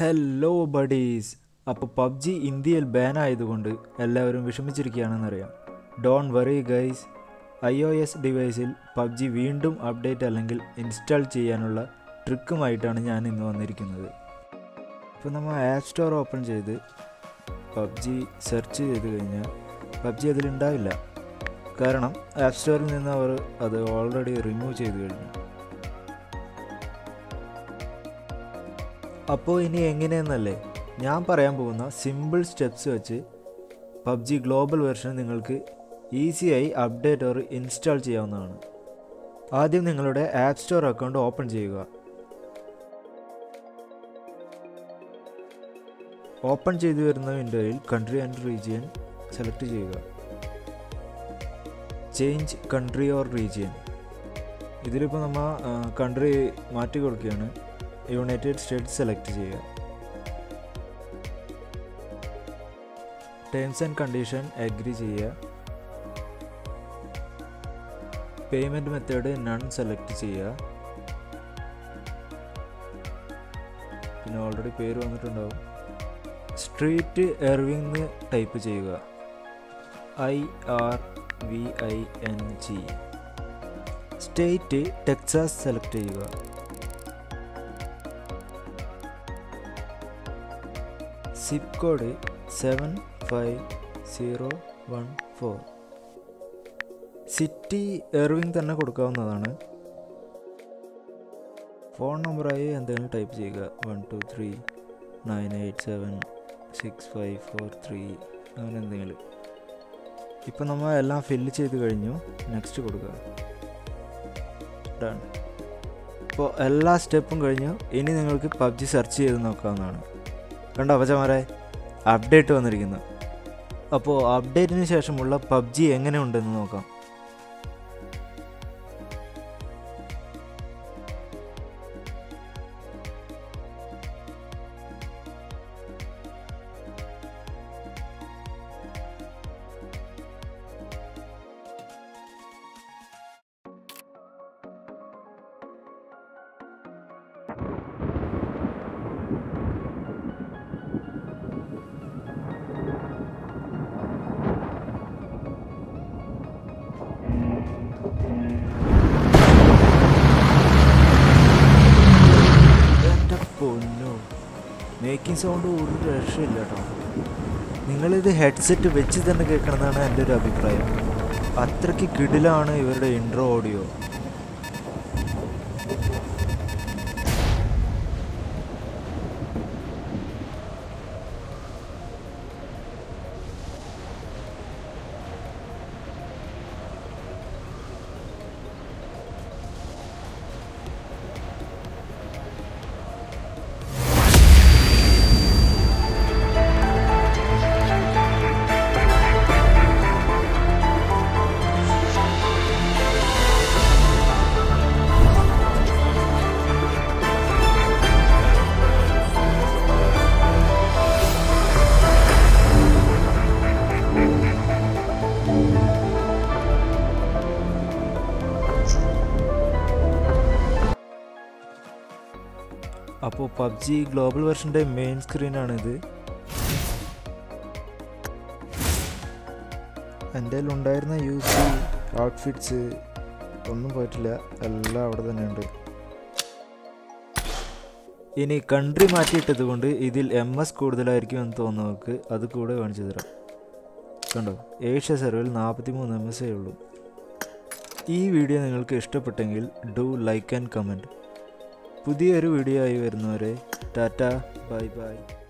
hello buddies അപ്പോൾ PUBG ഇന്ത്യയിൽ ban ആയതുകൊണ്ട് എല്ലാവരും വിഷമിച്ചിരിക്കുകയാണെന്നറിയാം don't worry guys I O S ഡിവൈസിൽ പബ്ജി വീണ്ടും അപ്ഡേറ്റ് അല്ലെങ്കിൽ ഇൻസ്റ്റാൾ ചെയ്യാനുള്ള ട്രിക്കുമായിട്ടാണ് ഞാൻ ഇന്ന് വന്നിരിക്കുന്നത് ഇപ്പോൾ നമ്മൾ ആപ്പ് സ്റ്റോർ ഓപ്പൺ ചെയ്ത് പബ്ജി സെർച്ച് ചെയ്ത് കഴിഞ്ഞാൽ പബ്ജി അതിലുണ്ടാവില്ല കാരണം ആപ്പ് സ്റ്റോറിൽ നിന്ന് അവർ അത് ഓൾറെഡി റിമൂവ് ചെയ്ത് കഴിഞ്ഞു അപ്പോൾ ഇനി എങ്ങനെയെന്നല്ലേ ഞാൻ പറയാൻ പോകുന്ന സിമ്പിൾ സ്റ്റെപ്സ് വെച്ച് പബ്ജി ഗ്ലോബൽ വെർഷൻ നിങ്ങൾക്ക് ഈസിയായി അപ്ഡേറ്റ് ഓർ ഇൻസ്റ്റാൾ ചെയ്യാവുന്നതാണ് ആദ്യം നിങ്ങളുടെ ആപ്പ് സ്റ്റോർ അക്കൗണ്ട് ഓപ്പൺ ചെയ്യുക ഓപ്പൺ ചെയ്തു വരുന്ന വിൻഡോയിൽ കൺട്രി ആൻഡ് റീജിയൻ സെലക്ട് ചെയ്യുക ചേഞ്ച് കൺട്രി ഓർ റീജിയൻ ഇതിലിപ്പോൾ നമ്മൾ കൺട്രി മാറ്റി കൊടുക്കുകയാണ് യുണൈറ്റഡ് സ്റ്റേറ്റ്സ് സെലക്ട് ചെയ്യുക ടേംസ് ആൻഡ് കണ്ടീഷൻ അഗ്രി ചെയ്യുക പേയ്മെൻറ്റ് മെത്തേഡ് നൺ സെലക്ട് ചെയ്യുക പിന്നെ ഓൾറെഡി പേര് വന്നിട്ടുണ്ടാവും സ്ട്രീറ്റ് എർവിങ് ടൈപ്പ് ചെയ്യുക I R V I N G state Texas select ചെയ്യുക zip code seven five zero one four city Irving തന്നെ കൊടുക്കാവുന്നതാണ് ഫോൺ നമ്പറായി എന്തെങ്കിലും ടൈപ്പ് ചെയ്യുക one two three nine eight seven six five four three അങ്ങനെ എന്തെങ്കിലും ഇപ്പം നമ്മൾ എല്ലാം ഫില്ല് ചെയ്ത് കഴിഞ്ഞു നെക്സ്റ്റ് കൊടുക്കുക ഡൺ ഇപ്പോൾ എല്ലാ സ്റ്റെപ്പും കഴിഞ്ഞു ഇനി നിങ്ങൾക്ക് പബ്ജി സെർച്ച് ചെയ്ത് നോക്കാവുന്നതാണ് കണ്ടോ അപ്പച്ചമാരെ അപ്ഡേറ്റ് വന്നിരിക്കുന്നു അപ്പോൾ അപ്ഡേറ്റിന് ശേഷമുള്ള പബ്ജി എങ്ങനെയുണ്ടെന്ന് നോക്കാം എൻ്റെ പൊന്നു മേക്കിംഗ് സൗണ്ട് ഒരു രക്ഷയില്ല കേട്ടോ നിങ്ങളിത് ഹെഡ്സെറ്റ് വെച്ച് തന്നെ കേൾക്കണമെന്നാണ് എൻ്റെ ഒരു അഭിപ്രായം അത്രയ്ക്ക് കിടിലാണ് ഇവരുടെ ഇൻട്രോ ഓഡിയോ അപ്പോൾ പബ്ജി ഗ്ലോബൽ വെർഷൻ്റെ മെയിൻ സ്ക്രീനാണിത് എൻ്റെ ഉണ്ടായിരുന്ന യൂസ് ഔട്ട്ഫിറ്റ്സ് ഒന്നും പോയിട്ടില്ല എല്ലാം അവിടെ തന്നെയുണ്ട് ഇനി കൺട്രി മാറ്റിയിട്ടത് കൊണ്ട് ഇതിൽ എം എസ് കൂടുതലായിരിക്കും എന്ന് തോന്നുന്നവർക്ക് അത് കൂടെ കാണിച്ചു തരാം കണ്ടോ ഏഷ്യ സെർവിൽ നാൽപ്പത്തി മൂന്ന് എം എസ് ഉള്ളൂ ഈ വീഡിയോ നിങ്ങൾക്ക് ഇഷ്ടപ്പെട്ടെങ്കിൽ ഡു ലൈക്ക് ആൻഡ് കമൻറ്റ് പുതിയൊരു വീഡിയോ ആയി വരുന്നവരെ ടാറ്റ ബൈ ബൈ